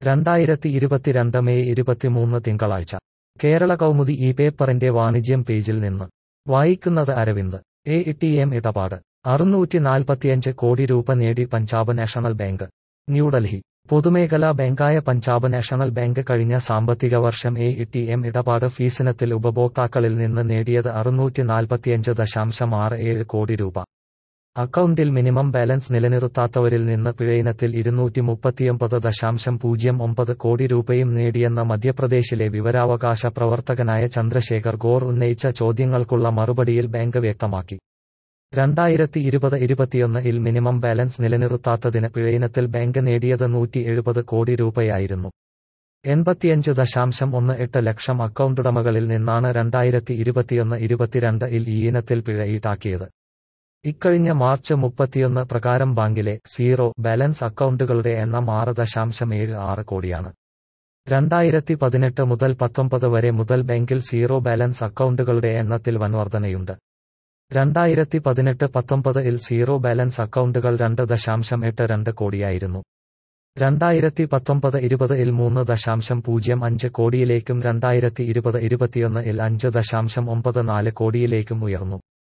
രണ്ടായിരത്തി ഇരുപത്തിരണ്ട് മെയ് ഇരുപത്തിമൂന്ന് തിങ്കളാഴ്ച കേരള കൗമുദി ഈ പേപ്പറിന്റെ വാണിജ്യം പേജിൽ നിന്ന് വായിക്കുന്നത് അരവിന്ദ് എ ടി എം ഇടപാട് അറുന്നൂറ്റി നാൽപ്പത്തിയഞ്ച് കോടി രൂപ നേടി പഞ്ചാബ് നാഷണൽ ബാങ്ക് ന്യൂഡൽഹി പൊതുമേഖലാ ബാങ്കായ പഞ്ചാബ് നാഷണൽ ബാങ്ക് കഴിഞ്ഞ സാമ്പത്തിക വർഷം എ ടി എം ഇടപാട് ഫീസിനത്തിൽ ഉപഭോക്താക്കളിൽ നിന്ന് നേടിയത് അറുന്നൂറ്റി നാൽപ്പത്തിയഞ്ച് ദശാംശം ആറ് ഏഴ് കോടി രൂപ അക്കൗണ്ടിൽ മിനിമം ബാലൻസ് നിലനിർത്താത്തവരിൽ നിന്ന് പിഴയിനത്തിൽ ഇരുന്നൂറ്റി മുപ്പത്തിയൊമ്പത് ദശാംശം പൂജ്യം ഒമ്പത് കോടി രൂപയും നേടിയെന്ന മധ്യപ്രദേശിലെ വിവരാവകാശ പ്രവർത്തകനായ ചന്ദ്രശേഖർ ഗോർ ഉന്നയിച്ച ചോദ്യങ്ങൾക്കുള്ള മറുപടിയിൽ ബാങ്ക് വ്യക്തമാക്കി രണ്ടായിരത്തി ഇരുപത് ഇരുപത്തിയൊന്ന് ഇൽ മിനിമം ബാലൻസ് നിലനിർത്താത്തതിന് പിഴയിനത്തിൽ ബാങ്ക് നേടിയത് നൂറ്റി എഴുപത് കോടി രൂപയായിരുന്നു എൺപത്തിയഞ്ച് ദശാംശം ഒന്ന് എട്ട് ലക്ഷം അക്കൗണ്ടുടമകളിൽ നിന്നാണ് രണ്ടായിരത്തി ഇരുപത്തിയൊന്ന് ഇരുപത്തിരണ്ട് ഇൽ ഈ ഇനത്തിൽ പിഴ ഈടാക്കിയത് ഇക്കഴിഞ്ഞ മാർച്ച് മുപ്പത്തിയൊന്ന് പ്രകാരം ബാങ്കിലെ സീറോ ബാലൻസ് അക്കൗണ്ടുകളുടെ എണ്ണം ആറ് ദശാംശം ഏഴ് ആറ് കോടിയാണ് രണ്ടായിരത്തി പതിനെട്ട് മുതൽ പത്തൊമ്പത് വരെ മുതൽ ബാങ്കിൽ സീറോ ബാലൻസ് അക്കൗണ്ടുകളുടെ എണ്ണത്തിൽ വൻവർധനയുണ്ട് രണ്ടായിരത്തി പതിനെട്ട് പത്തൊമ്പത് ഇൽ സീറോ ബാലൻസ് അക്കൗണ്ടുകൾ രണ്ട് ദശാംശം എട്ട് രണ്ട് കോടിയായിരുന്നു രണ്ടായിരത്തി പത്തൊമ്പത് ഇരുപത് ഇൽ മൂന്ന് ദശാംശം പൂജ്യം അഞ്ച് കോടിയിലേക്കും രണ്ടായിരത്തി ഇരുപത് ഇരുപത്തിയൊന്ന് ഇൽ അഞ്ച് ദശാംശം ഒമ്പത് നാല് കോടിയിലേക്കും ഉയർന്നു